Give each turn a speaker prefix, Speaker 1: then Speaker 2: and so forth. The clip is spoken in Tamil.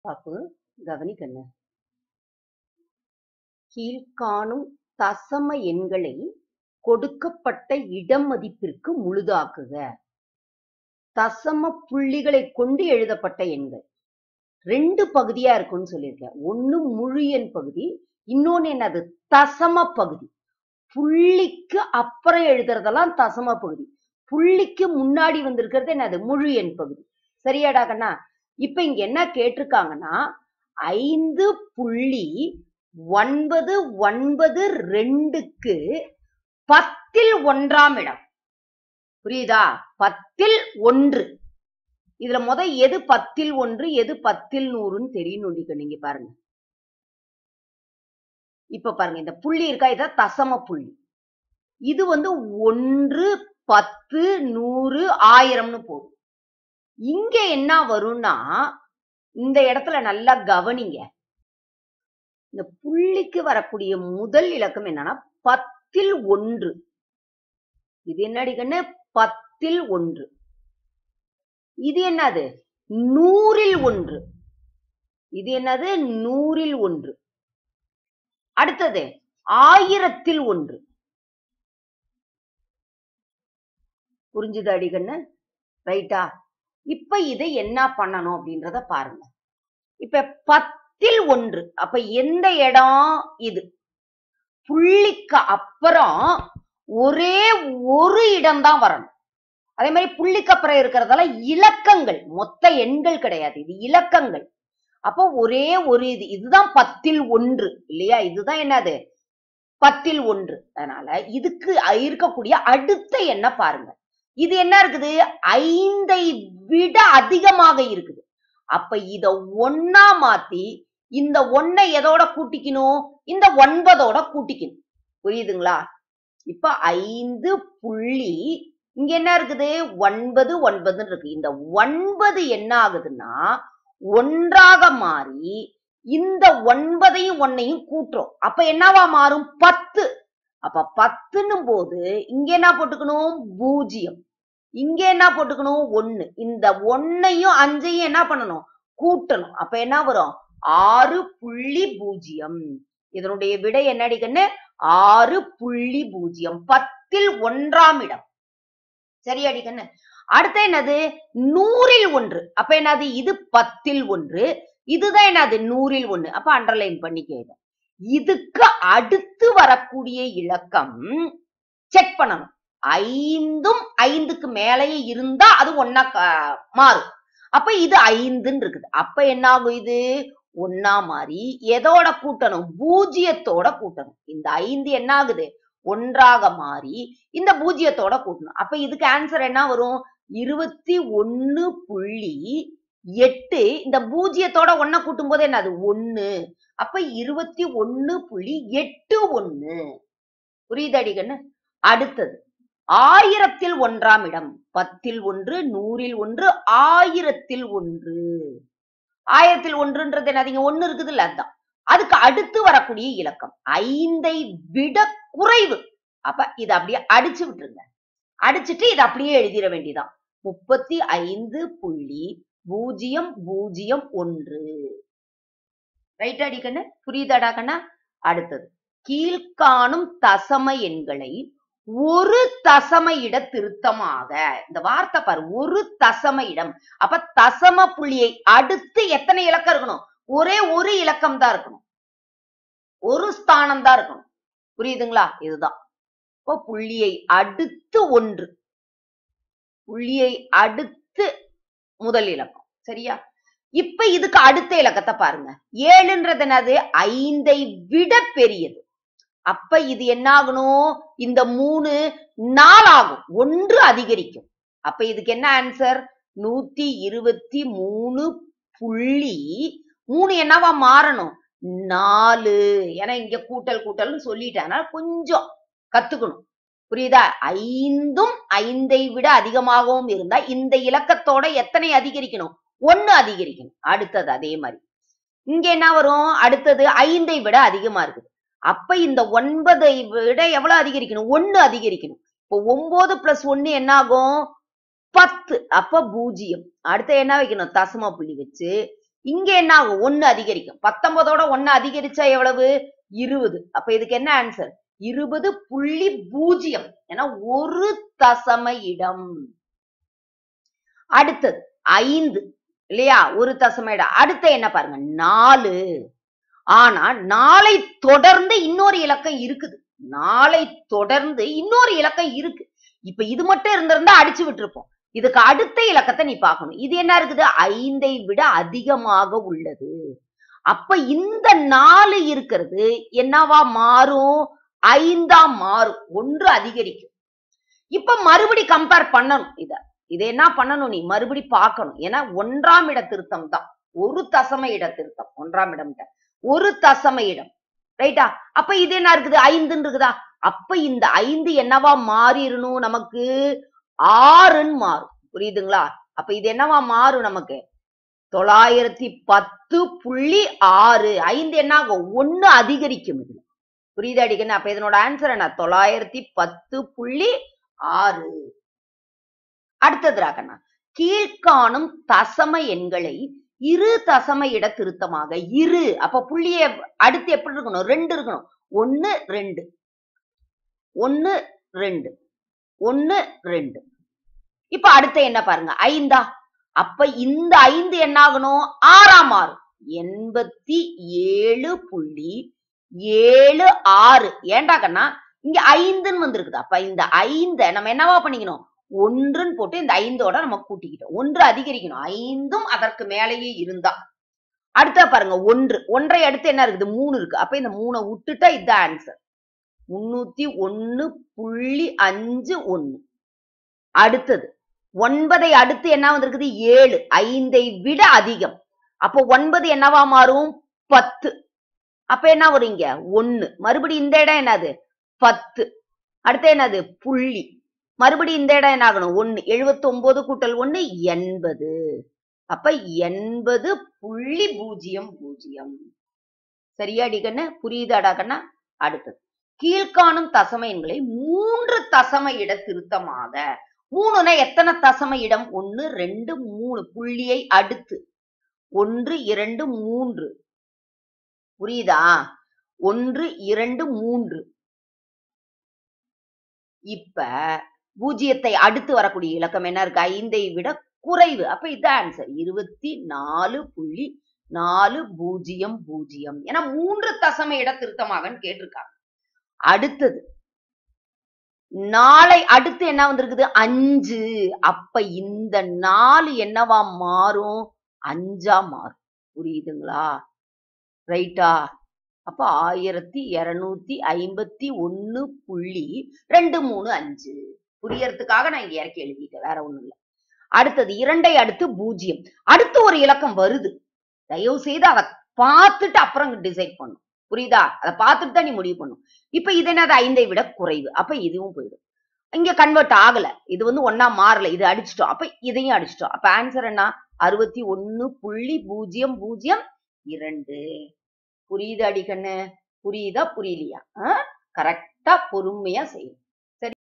Speaker 1: பாப்பு கவனிக்கண்ணு கீழ்காணும் தசம எண்களை கொடுக்கப்பட்ட இடமதிப்பிற்கு முழுதாக்குக தசம புள்ளிகளை கொண்டு எழுதப்பட்ட எண்கள் ரெண்டு பகுதியா இருக்கும்னு சொல்லியிருக்கேன் ஒண்ணு முழு எண் பகுதி இன்னொன்னு என்னது தசம பகுதி புள்ளிக்கு அப்புறம் எழுதுறதெல்லாம் தசம பகுதி புள்ளிக்கு முன்னாடி வந்திருக்கிறது என்னது முழு எண் பகுதி சரியாடா கண்ணா இப்ப இங்க என்ன கேட்டிருக்காங்கன்னா ஐந்து புள்ளி ஒன்பது ஒன்பது ரெண்டுக்கு பத்தில் ஒன்றாம் இடம் புரியுதா பத்தில் ஒன்று இதுல முத எது பத்தில் ஒன்று எது பத்தில் நூறுன்னு தெரியும் நோண்டிக்க நீங்க பாருங்க இப்ப பாருங்க இந்த புள்ளி இருக்கா இதான் தசம புள்ளி இது வந்து ஒன்று பத்து நூறு ஆயிரம்னு போகும் இங்க என்ன வரும்னா இந்த இடத்துல நல்லா கவனிங்க இந்த புள்ளிக்கு வரக்கூடிய முதல் இலக்கம் என்னன்னா பத்தில் ஒன்று இது என்னடி கண்ணு பத்தில் ஒன்று இது என்னது நூறில் ஒன்று இது என்னது நூறில் ஒன்று அடுத்தது ஆயிரத்தில் ஒன்று புரிஞ்சுது அடிகண்ணு ரைட்டா இப்ப இதை என்ன பண்ணணும் அப்படின்றத பாருங்க இப்ப பத்தில் ஒன்று அப்ப எந்த இடம் இது புள்ளிக்கு அப்புறம் ஒரே ஒரு இடம் தான் வரணும் அதே மாதிரி புள்ளிக்கு அப்புறம் இருக்கிறதால இலக்கங்கள் மொத்த எண்கள் கிடையாது இது இலக்கங்கள் அப்போ ஒரே ஒரு இது இதுதான் பத்தில் ஒன்று இல்லையா இதுதான் என்னது பத்தில் ஒன்று அதனால இதுக்கு இருக்கக்கூடிய அடுத்த எண்ண பாருங்க இது என்ன இருக்குது ஐந்தை விட அதிகமாக இருக்குது அப்ப இத ஒன்னா மாத்தி இந்த ஒன்னை எதோட கூட்டிக்கணும் இந்த ஒன்பதோட கூட்டிக்கணும் புரியுதுங்களா இப்ப ஐந்து புள்ளி இங்க என்ன இருக்குது ஒன்பது ஒன்பதுன்னு இருக்கு இந்த ஒன்பது என்ன ஆகுதுன்னா ஒன்றாக மாறி இந்த ஒன்பதையும் ஒன்னையும் கூட்டுறோம் அப்ப என்னவா மாறும் பத்து அப்ப பத்துன்னும் போது இங்க என்ன போட்டுக்கணும் பூஜ்ஜியம் இங்க என்ன போட்டுக்கணும் ஒண்ணு இந்த ஒன்னையும் அஞ்சையும் என்ன பண்ணணும் கூட்டணும் அப்ப என்ன வரும் ஆறு புள்ளி பூஜ்ஜியம் இதனுடைய விடை என்னடி கண்ணு ஆறு புள்ளி பூஜ்ஜியம் பத்தில் ஒன்றாம் இடம் சரியாடி கண்ணு அடுத்த என்னது நூறில் ஒன்று அப்ப என்னது இது பத்தில் ஒன்று இதுதான் என்னது நூறில் ஒண்ணு அப்ப அண்டர்லைன் பண்ணிக்க இதுக்கு அடுத்து வரக்கூடிய இலக்கம் செக் பண்ணணும் ஐந்தும் ஐந்துக்கு மேலேயே இருந்தா அது ஒன்னா மாறும் அப்ப இது ஐந்துன்னு இருக்குது அப்ப என்ன ஆகும் இது ஒன்னா மாறி எதோட கூட்டணும் பூஜ்ஜியத்தோட கூட்டணும் இந்த ஐந்து என்ன ஆகுது ஒன்றாக மாறி இந்த பூஜ்ஜியத்தோட கூட்டணும் அப்ப இதுக்கு ஆன்சர் என்ன வரும் இருபத்தி ஒன்னு புள்ளி எட்டு இந்த பூஜ்ஜியத்தோட ஒன்ன கூட்டும் போது என்னது ஒண்ணு அப்ப இருபத்தி ஒன்னு புள்ளி எட்டு ஒண்ணு புரியுதாடி கண்ணு அடுத்தது ஆயிரத்தில் ஒன்றாம் இடம் பத்தில் ஒன்று நூறில் ஒன்று ஆயிரத்தில் ஒன்று ஆயிரத்தில் ஒன்றுன்றது என்னது ஒண்ணு இருக்குது இல்ல அதுதான் அதுக்கு அடுத்து வரக்கூடிய இலக்கம் ஐந்தை விட குறைவு அப்ப இதை அப்படியே அடிச்சு விட்டுருங்க அடிச்சுட்டு இதை அப்படியே எழுதிட வேண்டியதான் முப்பத்தி ஐந்து புள்ளி பூஜ்ஜியம் பூஜ்ஜியம் ஒன்று ரைட் அடிக்கண்ணு புரியுதாடா கண்ணா அடுத்தது கீழ்காணும் தசம எண்களை ஒரு தசம இட திருத்தமாக இந்த வார்த்தை பாரு ஒரு தசம இடம் அப்ப தசம புள்ளியை அடுத்து எத்தனை இலக்கம் இருக்கணும் ஒரே ஒரு இலக்கம் தான் இருக்கணும் ஒரு ஸ்தானம் தான் இருக்கணும் புரியுதுங்களா இதுதான் இப்போ புள்ளியை அடுத்து ஒன்று புள்ளியை அடுத்து முதல் இலக்கம் சரியா இப்ப இதுக்கு அடுத்த இலக்கத்தை பாருங்க ஏழுன்றது என்னது ஐந்தை விட பெரியது அப்ப இது என்ன ஆகணும் இந்த மூணு நாலாகும் ஒன்று அதிகரிக்கும் அப்ப இதுக்கு என்ன ஆன்சர் நூத்தி இருபத்தி மூணு புள்ளி மூணு என்னவா மாறணும் நாலு ஏன்னா இங்க கூட்டல் கூட்டல்னு சொல்லிட்டேன் கொஞ்சம் கத்துக்கணும் புரியுதா ஐந்தும் ஐந்தை விட அதிகமாகவும் இருந்தா இந்த இலக்கத்தோட எத்தனை அதிகரிக்கணும் ஒண்ணு அதிகரிக்கணும் அடுத்தது அதே மாதிரி இங்க என்ன வரும் அடுத்தது ஐந்தை விட அதிகமா இருக்குது அப்ப இந்த ஒன்பதை விட எவ்வளவு அதிகரிக்கணும் ஒண்ணு அதிகரிக்கணும் இப்போ ஒன்பது பிளஸ் ஒண்ணு என்ன ஆகும் பத்து அப்ப பூஜ்ஜியம் அடுத்து என்ன வைக்கணும் தசம புள்ளி வச்சு இங்க என்ன ஆகும் ஒண்ணு அதிகரிக்கும் பத்தொன்பதோட ஒண்ணு அதிகரிச்சா எவ்வளவு இருபது அப்ப இதுக்கு என்ன ஆன்சர் இருபது புள்ளி பூஜ்ஜியம் ஏன்னா ஒரு தசம இடம் அடுத்தது ஐந்து இல்லையா ஒரு தசம இடம் அடுத்த என்ன பாருங்க நாலு ஆனா நாளை தொடர்ந்து இன்னொரு இலக்கம் இருக்குது நாளை தொடர்ந்து இன்னொரு இலக்கம் இருக்கு இப்ப இது மட்டும் இருந்திருந்தா அடிச்சு விட்டுருப்போம் இதுக்கு அடுத்த இலக்கத்தை நீ பார்க்கணும் இது என்ன இருக்குது ஐந்தை விட அதிகமாக உள்ளது அப்ப இந்த நாலு இருக்கிறது என்னவா மாறும் ஐந்தா மாறும் ஒன்று அதிகரிக்கும் இப்ப மறுபடி கம்பேர் பண்ணணும் இத இதை என்ன பண்ணணும் நீ மறுபடி பார்க்கணும் ஏன்னா ஒன்றாம் இட திருத்தம் தான் ஒரு தசம இட திருத்தம் ஒன்றாம் இடம் ஒரு தசம இடம் ரைட்டா அப்ப இது என்ன இருக்குது ஐந்துன்னு இருக்குதா அப்ப இந்த ஐந்து என்னவா மாறிடணும் நமக்கு ஆறுன்னு மாறும் புரியுதுங்களா அப்ப இது என்னவா மாறும் நமக்கு தொள்ளாயிரத்தி பத்து புள்ளி ஆறு ஐந்து என்ன ஆகும் ஒண்ணு அதிகரிக்கும் இதுல புரியுதா அடிக்கணும் அப்ப இதனோட ஆன்சர் என்ன தொள்ளாயிரத்தி பத்து புள்ளி ஆறு அடுத்தது ராகண்ணா கீழ்காணும் தசம எண்களை இரு தசம இட திருத்தமாக இரு அப்ப புள்ளிய அடுத்து எப்படி இருக்கணும் ரெண்டு இருக்கணும் ஒன்னு ரெண்டு ஒன்னு ரெண்டு ஒன்னு ரெண்டு இப்ப அடுத்த என்ன பாருங்க ஐந்தா அப்ப இந்த ஐந்து என்ன ஆகணும் ஆறாம் மாறும் எண்பத்தி ஏழு புள்ளி ஏழு ஆறு ஏண்டா கண்ணா இங்க ஐந்துன்னு வந்திருக்குது அப்ப இந்த ஐந்த நம்ம என்னவா பண்ணிக்கணும் ஒன்றுன்னு போட்டு இந்த ஐந்தோட நம்ம கூட்டிக்கிட்டோம் ஒன்று அதிகரிக்கணும் ஐந்தும் அதற்கு மேலேயே இருந்தா அடுத்த பாருங்க ஒன்று ஒன்றை அடுத்து என்ன இருக்குது மூணு இருக்கு அப்ப இந்த மூணை விட்டுட்டா இதுதான் ஆன்சர் முன்னூத்தி ஒன்னு புள்ளி அஞ்சு ஒன்னு அடுத்தது ஒன்பதை அடுத்து என்ன வந்திருக்குது ஏழு ஐந்தை விட அதிகம் அப்போ ஒன்பது என்னவா மாறும் பத்து அப்ப என்ன வரும் இங்க ஒன்னு மறுபடியும் இந்த இடம் என்னது பத்து அடுத்து என்னது புள்ளி மறுபடியும் இந்த இடம் என்ன ஆகணும் ஒன்னு எழுபத்தி ஒன்பது கூட்டல் ஒன்னு எண்பது அப்ப எண்பது புள்ளி பூஜ்ஜியம் பூஜ்ஜியம் சரியாடி கண்ணு புரியுதாடா கண்ணா அடுத்தது கீழ்காணும் தசம எண்களை மூன்று தசம இட திருத்தமாக மூணுனா எத்தனை தசம இடம் ஒன்னு ரெண்டு மூணு புள்ளியை அடுத்து ஒன்று இரண்டு மூன்று புரியுதா ஒன்று இரண்டு மூன்று இப்ப பூஜ்ஜியத்தை அடுத்து வரக்கூடிய இலக்கம் என்ன இருக்கு ஐந்தை விட குறைவு அப்ப இதுதான் ஆன்சர் இருபத்தி நாலு புள்ளி நாலு பூஜ்ஜியம் பூஜ்ஜியம் ஏன்னா மூன்று தசம இட திருத்தமாக கேட்டிருக்காங்க அடுத்தது நாளை அடுத்து என்ன வந்திருக்குது அஞ்சு அப்ப இந்த நாலு என்னவா மாறும் அஞ்சா மாறும் புரியுதுங்களா ரைட்டா அப்ப ஆயிரத்தி இருநூத்தி ஐம்பத்தி ஒன்னு புள்ளி ரெண்டு மூணு அஞ்சு புரியறதுக்காக நான் இங்க இறக்கி எழுதிட்டேன் வேற ஒண்ணும் இல்ல அடுத்தது இரண்டை அடுத்து பூஜ்ஜியம் அடுத்து ஒரு இலக்கம் வருது தயவு செய்து அதை பார்த்துட்டு அப்புறம் டிசைட் பண்ணும் புரியுதா அதை பார்த்துட்டு தான் நீ முடிவு பண்ணும் இப்ப இது என்னது ஐந்தை விட குறைவு அப்ப இதுவும் போயிடும் இங்க கன்வெர்ட் ஆகல இது வந்து ஒன்னா மாறல இது அடிச்சிட்டோம் அப்ப இதையும் அடிச்சிட்டோம் அப்ப ஆன்சர் என்ன அறுபத்தி ஒன்னு புள்ளி பூஜ்ஜியம் பூஜ்ஜியம் இரண்டு புரியுதா அடிக்கண்ணு புரியுதா புரியலையா கரெக்டா பொறுமையா செய்யும்